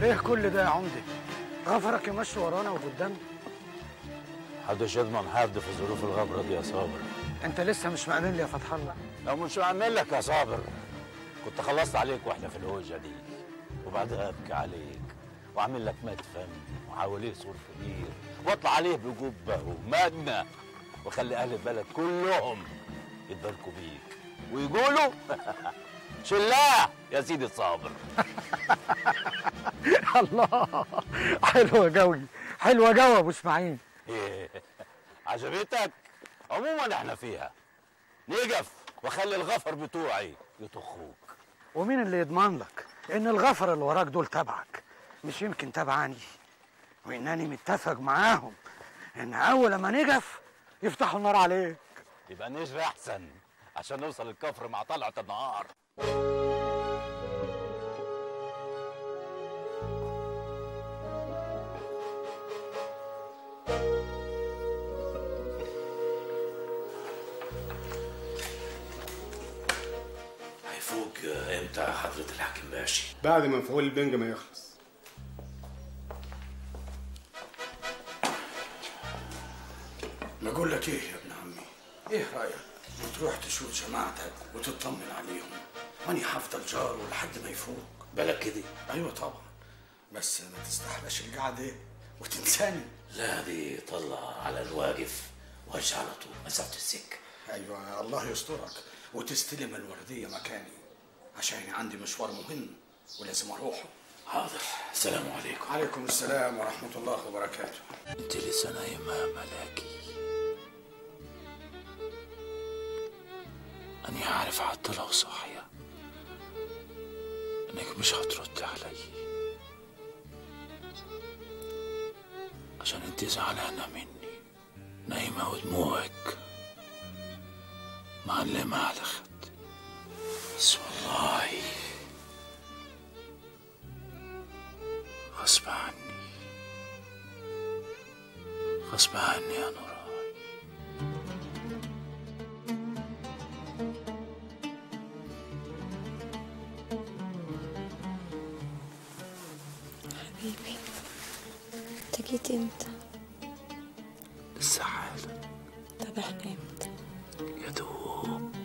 ايه كل ده يا عمدي غفرك يمشي ورانا وقدامنا محدش يضمن حد في ظروف الغبرة دي يا صابر انت لسه مش مأمن لي يا فتح الله لو مش هعمل لك يا صابر كنت خلصت عليك واحنا في الهوجة دي وبعدها ابكي عليك واعمل لك مدفن وحواليه سور كبير واطلع عليه بجبة ومدنة واخلي اهل البلد كلهم يتباركوا بيك ويقولوا شلاه يا سيدي الصابر الله حلوة قوي حلوة قوي يا ابو اسماعيل إيه، عجبتك عموما احنا فيها نقف واخلي الغفر بتوعي يطخوك ومين اللي يضمن لك ان الغفر اللي وراك دول تبعك مش يمكن تبعني وانني متفق معاهم ان اول ما نقف يفتحوا النار عليك يبقى نجري احسن عشان نوصل الكفر مع طلعة النهار هيفوق امتى حضرة الحاكم باشا؟ بعد ما مفعول البنج ما يخلص نقول لك ايه يا ابن عمي؟ ايه رايك؟ تروح تشوف جماعتك وتطمن عليهم ماني هفضل جار لحد ما يفوق بالك كده؟ ايوه طبعا بس ما تستحلاش القعده وتنساني لا دي طلع على الواقف وارجع على طول مسافة السكة ايوه الله يسترك وتستلم الوردية مكاني عشان عندي مشوار مهم ولازم اروحه حاضر السلام عليكم عليكم السلام ورحمة الله وبركاته انت لسه نايمة يا ملاكي أنا عارف حتى لو صاحية إنك مش هترد علي عشان انت زعلانة مني نايمة ودموعك معلمة على خد بس والله غصب عني غصب عني يا نوران حبيبي انت جيت امتى لسه حالا طب احنا امتى يا دوب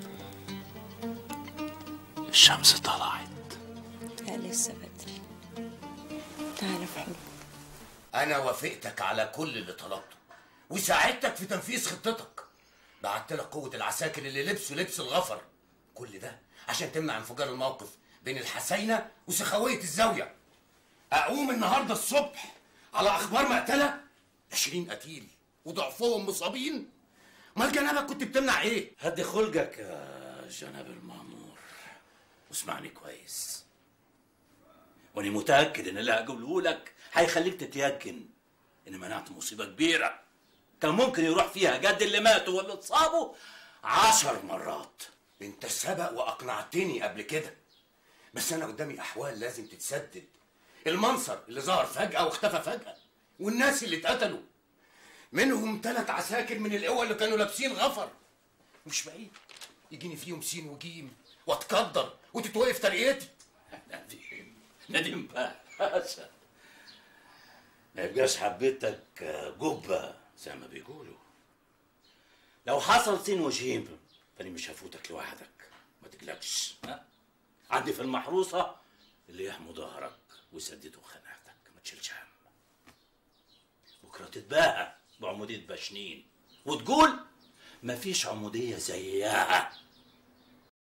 الشمس طلعت لا لسه بدري تعالى في حلم أنا وافقتك على كل اللي طلبته وساعدتك في تنفيذ خطتك بعت لك قوة العساكر اللي لبسوا لبس الغفر كل ده عشان تمنع انفجار الموقف بين الحسينة وسخوية الزاوية أقوم النهاردة الصبح على أخبار مقتلة 20 قتيل وضعفهم مصابين امال جنابك كنت بتمنع ايه؟ هدي خلقك يا جناب المأمور واسمعني كويس وانا متاكد ان اللي هقوله لك هيخليك تتيقن ان منعت مصيبه كبيره كان ممكن يروح فيها جد اللي ماتوا واللي اتصابوا عشر مرات انت سبق واقنعتني قبل كده بس انا قدامي احوال لازم تتسدد المنصر اللي ظهر فجأة واختفى فجأة والناس اللي اتقتلوا منهم ثلاث عساكر من القوة اللي كانوا لابسين غفر مش بعيد يجيني فيهم سين وجيم واتقدر وتتوقف ترقيتي نديم نديم باشا ما يبقاش حبيتك جبة زي ما بيقولوا لو حصل سين وجيم فاني مش هفوتك لوحدك ما تقلقش ها؟ عندي في المحروسة اللي يحموا ظهرك ويسددوا خناقتك ما تشيلش هم بكرة تتباهى بعمودية بشنين وتقول مفيش عمودية زيها